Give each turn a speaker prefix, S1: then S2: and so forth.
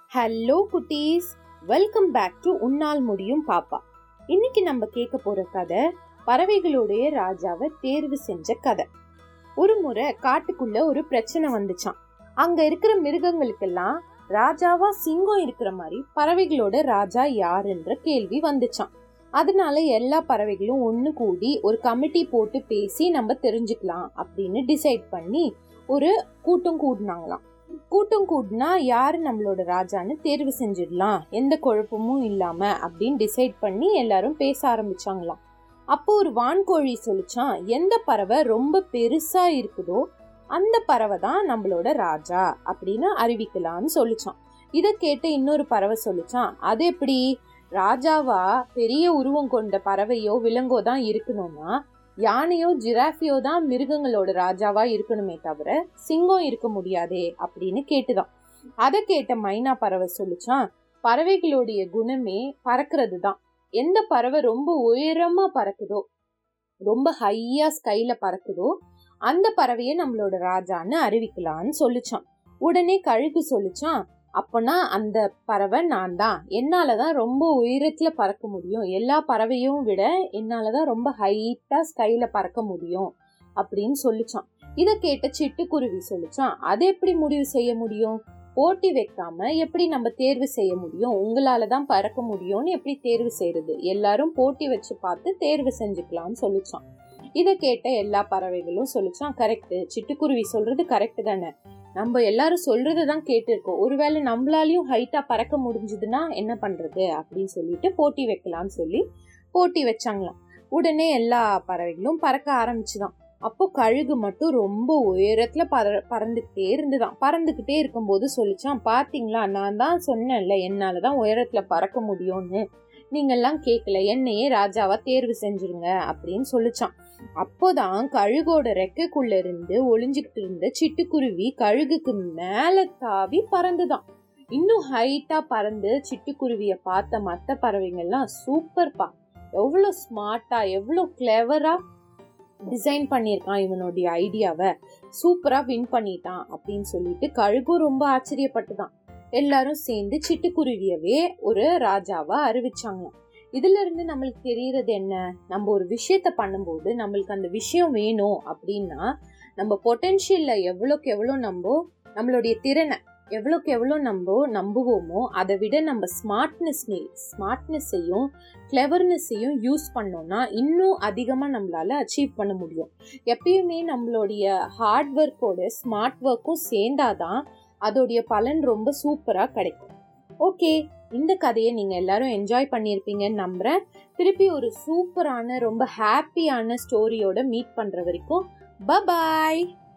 S1: hello குட்டீஸ் welcome back to உன்னால் முடியும் பாப்பா இன்னைக்கு நம்ம கேட்க போற கதை பறவைகளுடைய ராஜாவை தேர்வு செஞ்ச கதை ஒரு முறை காட்டுக்குள்ள ஒரு பிரச்சனை வந்துச்சாம் அங்க இருக்கிற மிருகங்களுக்கெல்லாம் ராஜாவா சிங்கம் இருக்கிற மாதிரி பறவைகளோட ராஜா யாருன்ற கேள்வி வந்துச்சாம் அதனால எல்லா பறவைகளும் ஒன்று கூடி ஒரு கமிட்டி போட்டு பேசி நம்ம தெரிஞ்சுக்கலாம் அப்படின்னு டிசைட் பண்ணி ஒரு கூட்டம் கூடினாங்களாம் கூட்டம் கூடினா யாரு நம்மளோட ராஜான்னு தேர்வு செஞ்சிடலாம் எந்த குழப்பமும் இல்லாம அப்படின்னு டிசைட் பண்ணி எல்லாரும் பேச ஆரம்பிச்சாங்களாம் அப்போ ஒரு வான்கோழி சொல்லிச்சான் எந்த பறவை ரொம்ப பெருசா இருக்குதோ அந்த பறவை தான் நம்மளோட ராஜா அப்படின்னு அறிவிக்கலாம்னு சொல்லிச்சான் இதை கேட்ட இன்னொரு பறவை சொல்லிச்சான் அது எப்படி ராஜாவா பெரிய உருவம் கொண்ட பறவையோ விலங்கோ தான் இருக்கணும்னா யானையோ ஜிராஃபியோ தான் மிருகங்களோட ராஜாவா இருக்கணுமே தவிர சிங்கம் இருக்க முடியாதே அப்படின்னு கேட்டுதான் அதை கேட்ட மைனா பறவை சொல்லிச்சான் பறவைகளுடைய குணமே பறக்கிறது தான் எந்த பறவை ரொம்ப உயரமா பறக்குதோ ரொம்ப ஹையா ஸ்கைல பறக்குதோ அந்த பறவையை நம்மளோட ராஜான்னு அறிவிக்கலான்னு சொல்லிச்சான் உடனே கழுகு சொல்லிச்சான் அப்பனா அந்த பறவை நான் தான் என்னாலதான் ரொம்ப உயரத்துல பறக்க முடியும் எல்லா பறவையும் விட என்னாலதான் ரொம்ப ஹைட்டா ஸ்கைல பறக்க முடியும் அப்படின்னு சொல்லிச்சான் இத கேட்ட சிட்டுக்குருவி சொல்லிச்சான் அதை எப்படி முடிவு செய்ய முடியும் போட்டி வைக்காம எப்படி நம்ம தேர்வு செய்ய முடியும் உங்களால தான் பறக்க முடியும்னு எப்படி தேர்வு செய்யறது எல்லாரும் போட்டி வச்சு பார்த்து தேர்வு செஞ்சுக்கலாம்னு சொல்லிச்சான் இதை கேட்ட எல்லா பறவைகளும் சொல்லிச்சான் கரெக்ட் சிட்டுக்குருவி சொல்றது கரெக்ட் தானே நம்ம எல்லாரும் சொல்றதை தான் கேட்டிருக்கோம் ஒருவேளை நம்மளாலையும் ஹைட்டா பறக்க முடிஞ்சதுன்னா என்ன பண்றது அப்படின்னு சொல்லிட்டு போட்டி வைக்கலாம்னு சொல்லி போட்டி வச்சாங்களாம் உடனே எல்லா பறவைகளும் பறக்க ஆரம்பிச்சுதான் அப்போ கழுகு மட்டும் ரொம்ப உயரத்துல பற பறந்துகிட்டே இருந்துதான் பறந்துகிட்டே இருக்கும்போது சொல்லிச்சான் பாத்தீங்களா நான் தான் சொன்னேன்ல என்னாலதான் உயரத்துல பறக்க முடியும்னு நீங்கெல்லாம் கேட்கல என்னையே ராஜாவா தேர்வு செஞ்சிருங்க அப்படின்னு சொல்லிச்சான் அப்போதான் கழுகோட ரெக்கைக்குள்ள இருந்து ஒளிஞ்சுக்கிட்டு இருந்த சிட்டுக்குருவி கழுகுக்கு மேல தாவி பறந்துதான் இன்னும் ஹைட்டா பறந்து சிட்டுக்குருவிய பார்த்த மத்த பறவைங்கள்லாம் சூப்பர்ப்பா எவ்வளவு ஸ்மார்ட்டா எவ்வளவு கிளவரா டிசைன் பண்ணியிருக்கான் இவனுடைய ஐடியாவை சூப்பரா வின் பண்ணிட்டான் அப்படின்னு சொல்லிட்டு கழுகும் ரொம்ப ஆச்சரியப்பட்டுதான் எல்லாரும் சேர்ந்து சிட்டுக்குருவியவே ஒரு ராஜாவா அறிவிச்சாங்களாம் இதுல இருந்து நம்மளுக்கு தெரியறது என்ன நம்ம ஒரு விஷயத்த பண்ணும்போது நம்மளுக்கு அந்த விஷயம் வேணும் அப்படின்னா நம்ம பொட்டென்ஷியல்ல எவ்வளோக்கு எவ்வளோ நம்ம நம்மளுடைய திறனை எவ்வளோக்கு எவ்வளோ நம்ம நம்புவோமோ அதை விட நம்ம ஸ்மார்ட்னஸ் ஸ்மார்ட்னஸையும் கிளவர்னஸையும் யூஸ் பண்ணோம்னா இன்னும் அதிகமாக நம்மளால அச்சீவ் பண்ண முடியும் எப்பயுமே நம்மளுடைய ஹார்ட் ஒர்க்கோட ஸ்மார்ட் ஒர்க்கும் சேர்ந்தாதான் அதோடைய பலன் ரொம்ப சூப்பராக கிடைக்கும் ஓகே இந்த கதையை நீங்க எல்லாரும் என்ஜாய் பண்ணியிருப்பீங்கன்னு நம்புறேன் திருப்பி ஒரு சூப்பரான ரொம்ப ஹாப்பியான ஸ்டோரியோட மீட் பண்ற வரைக்கும் பபாய்